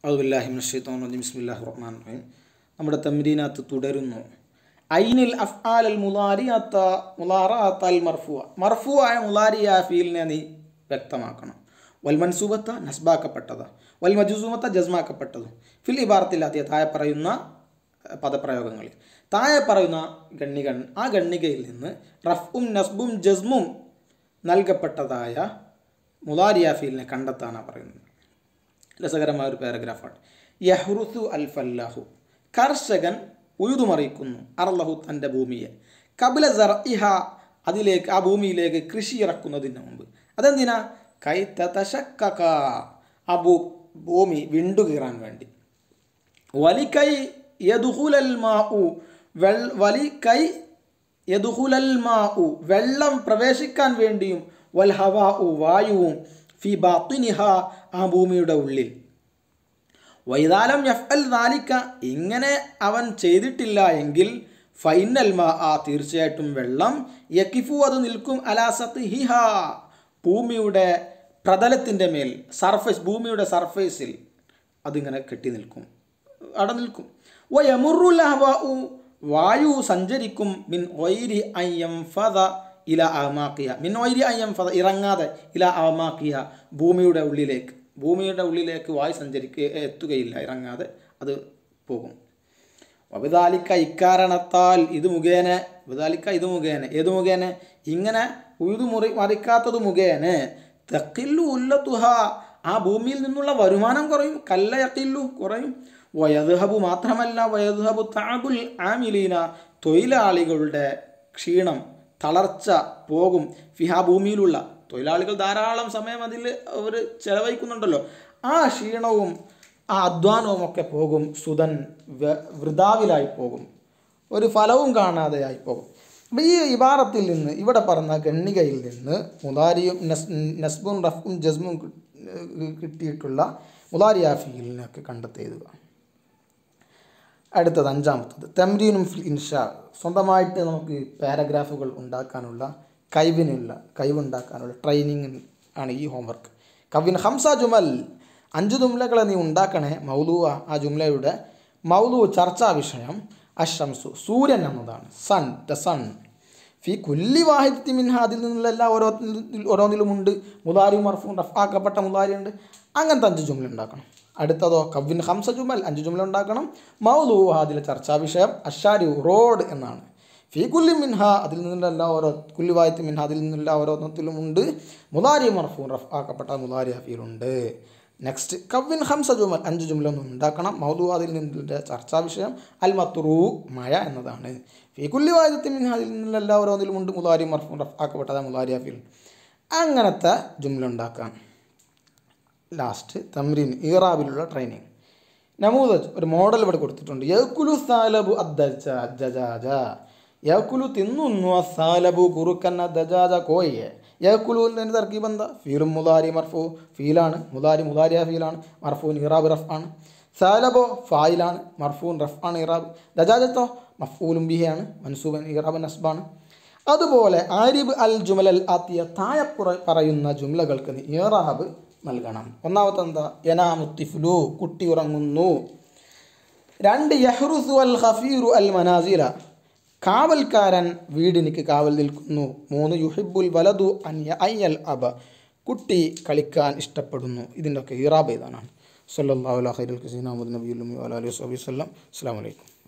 അബ്ദുല്ലാഹിമിൻ ബിസ്മില്ലാഹി റഹ്മാൻ റഹീം നമ്മുടെ തമ്രീനകത്ത് തുടരുന്നു ഐനിൽ അഫ്ആൽ അൽ മുലാരിയാത്ത മുലാറാത്ത അൽ മർഫുവ മർഫുവായ മുലാരിയ ഫീലിനെ നീ വ്യക്തമാക്കണം വൽ മൻസൂബത്ത നസ്ബാക്കപ്പെട്ടത് വൽ മജുസൂമത്ത ജസ്മാക്കപ്പെട്ടത് ഫിൽ ഇബാറത്തില്ലാത്തിയ താഴെ പറയുന്ന അഹ്, പദപ്രയോഗങ്ങളിൽ താഴെ പറയുന്ന ഗണ്ണിക ആ ഗണ്ണികയിൽ നിന്ന് റഫും നസ്ബും ജസ്മും നൽകപ്പെട്ടതായ മുലാരിയ ഫീലിനെ കണ്ടെത്താനാണ് പറയുന്നത് രസകരമായ ഒരു പാരഗ്രാഫാണ് യഹ്റുസു അൽ ഫല്ലാഹു കർഷകൻ ഉഴുതുമറിയിക്കുന്നു അർലഹു തൻ്റെ ഭൂമിയെ കപില ഇഹ അതിലേക്ക് ആ ഭൂമിയിലേക്ക് കൃഷി ഇറക്കുന്നതിന് മുമ്പ് അതെന്തിനാ കൈത്തശക്കക ആ ഭൂ ഭൂമി വിണ്ടുകീറാൻ വേണ്ടി വലിക്കൈ യദുഹുലൽ മാഉ വെൾ വലിക്കൈ യദുഹുലൽ മാഉ വെള്ളം പ്രവേശിക്കാൻ വേണ്ടിയും വൽ ഹവാഉ വായുവും ഫി ബാത്തിനിഹ ആ ഭൂമിയുടെ ഉള്ളിൽ വൈതാലം യഫ്അൽ ദാലിക്ക ഇങ്ങനെ അവൻ ചെയ്തിട്ടില്ല എങ്കിൽ ഫൈനൽ മാ ആ തീർച്ചയായിട്ടും വെള്ളം യക്കിഫു അത് നിൽക്കും അലാസത്ത് ഹിഹ ഭൂമിയുടെ പ്രതലത്തിൻ്റെ മേൽ സർഫേസ് ഭൂമിയുടെ സർഫേസിൽ അതിങ്ങനെ കെട്ടി നിൽക്കും അവിടെ നിൽക്കും വ യമുറുൽ ഹവാഉ വായു സഞ്ചരിക്കും മിൻ ഒയ്രി അയ്യം ഫത ഇല അമാക്കിയ മിൻ ഒയ്രി അയ്യം ഫത ഇറങ്ങാതെ ഇല അമാക്കിയ ഭൂമിയുടെ ഉള്ളിലേക്ക് ഭൂമിയുടെ ഉള്ളിലേക്ക് വായു സഞ്ചരിക്കുക എത്തുകയില്ല ഇറങ്ങാതെ അത് പോകും വബിതാലിക്ക ഇക്കാരണത്താൽ ഇത് മുഖേന വബിതാലിക്ക ഇത് മുഖേന ഏത് മുഖേന ഇങ്ങനെ ഉഴുതു മുറി മറിക്കാത്തത് മുഖേന തെക്കില്ലു ഉല്ലത്തുഹ ആ ഭൂമിയിൽ നിന്നുള്ള വരുമാനം കുറയും കല്ല യക്കില്ലു കുറയും വയദ്ഹബു മാത്രമല്ല വയദ്ഹബു താബുൽ ആമിലീന തൊഴിലാളികളുടെ ക്ഷീണം തളർച്ച പോകും ഫിഹ ഭൂമിയിലുള്ള തൊഴിലാളികൾ ധാരാളം സമയം അതിൽ അവർ ചെലവഴിക്കുന്നുണ്ടല്ലോ ആ ക്ഷീണവും ആ അധ്വാനവും ഒക്കെ പോകും സുതൻ വ- വൃതാവിലായി പോകും ഒരു ഫലവും കാണാതെയായി പോകും അപ്പം ഈ ഇബാറത്തിൽ നിന്ന് ഇവിടെ പറഞ്ഞ ഗണ്ണികയിൽ നിന്ന് മുതാരിയും നസ് നസ്ബും റഫും ജസ്മും കി- കിട്ടിയിട്ടുള്ള മുതാരിയാഫിയിലിനൊക്കെ കണ്ടെത്തിയതുക അടുത്തത് അഞ്ചാമത്തത് തമ്രീനും ഫിൽ ഇൻഷാ സ്വന്തമായിട്ട് നമുക്ക് പാരഗ്രാഫുകൾ ഉണ്ടാക്കാനുള്ള കഴിവിനുള്ള കഴിവുണ്ടാക്കാനുള്ള ട്രെയിനിങ് ആണ് ഈ ഹോംവർക്ക് കവിൻ ഹംസ ജുമൽ അഞ്ച് ജുംലകളെ നീ ഉണ്ടാക്കണേ മൗലു ആ ജുംലയുടെ മൗലു ചർച്ചാ വിഷയം അഷംസു സൂര്യൻ എന്നതാണ് സൺ ദ സൺ ഫി കുല്ലി വാഹിദത്തി മിൻഹ അതിൽ നിന്നുള്ള എല്ലാ ഓരോ ഓരോന്നിലുമുണ്ട് മുതാരി മർഫൂൺ റഫാക്കപ്പെട്ട മുതാരി ഉണ്ട് അങ്ങനത്തെ അഞ്ച് ജുംല ഉണ്ടാക്കണം അടുത്തതോ കവിൻ ഹംസ ജുമൽ അഞ്ച് ജുംല ഉണ്ടാക്കണം മൗലു അതിലെ ചർച്ചാ വിഷയം അഷാരി റോഡ് എന്നാണ് ഫി കുല്ലി മിൻഹ അതിൽ നിന്നുള്ള എല്ലാ ഓരോ കുല്ലി വായത്തി മിൻഹ അതിൽ നിന്നുള്ള ഓരോന്നത്തിലും ഉണ്ട് മുതാരി മർഫൂൺ റഫ് ആക്കപ്പെട്ട മുതാരി ഹഫീലുണ്ട് നെക്സ്റ്റ് കവിൻ ഹംസ ജുമൽ അഞ്ച് ജുമല ഒന്നും ഉണ്ടാക്കണം മൗലു അതിൽ നിന്നുള്ള ചർച്ചാ വിഷയം അൽ മത്തുറു മഴ എന്നതാണ് ഫി കുല്ലി വായത്തി മിൻഹ അതിൽ നിന്നുള്ള എല്ലാ ഓരോന്നിലും ഉണ്ട് മുതാരി മർഫൂൺ റഫ് ആക്കപ്പെട്ടത് മുതാരി ഹഫീൽ അങ്ങനത്തെ ജുംല ഉണ്ടാക്കാം ലാസ്റ്റ് തമ്രീൻ ഈറാബിലുള്ള ട്രെയിനിങ് നമൂദജ് ഒരു മോഡൽ ഇവിടെ കൊടുത്തിട്ടുണ്ട് യക്കുലു സാലബു അദ്ദജാജ യക്കുലു തിന്നുന്നു സാലബു കുറുക്കന്ന ദജാജ കോയെ യക്കുലു എന്നതിൻ്റെ തർക്കീബ് എന്താ ഫീലും മുതാരി മർഫു ഫീലാണ് മുതാരി മുതാരിയ ഫീലാണ് മർഫൂൻ ഇറാബ് റഫ് ആണ് സാലബോ ഫായിലാണ് മർഫൂൻ റഫ് ആണ് ഇറാബ് ദജാജത്തോ മഫൂലും ബിഹയാണ് മൻസൂബൻ ഇറാബ് നസ്ബാണ് അതുപോലെ ആരിബ് അൽ ജുമലൽ ആത്തിയ താഴെ പുറ- പറയുന്ന ജുംലകൾക്ക് നീ ഇറാബ് നൽകണം ഒന്നാമത്തെ എന്താ യനാമുത്തിഫ്ലു കുട്ടി ഉറങ്ങുന്നു രണ്ട് യഹ്റുസു അൽ ഖഫീറു അൽ മനാസില കാവൽക്കാരൻ വീടിനിക്ക് കാവൽ നിൽക്കുന്നു മൂന്ന് യുഹിബുൽ വലതു അൻ അയ്യൽ അബ കുട്ടി കളിക്കാൻ ഇഷ്ടപ്പെടുന്നു ഇതിൻ്റെ ഒക്കെ ഇറാബ് ഇതാണ് സല്ലല്ലാഹു അലൈഹി വസല്ലം നബിയുൽ അലൈഹി വസല്ലം അസ്സലാമു അലൈക്കും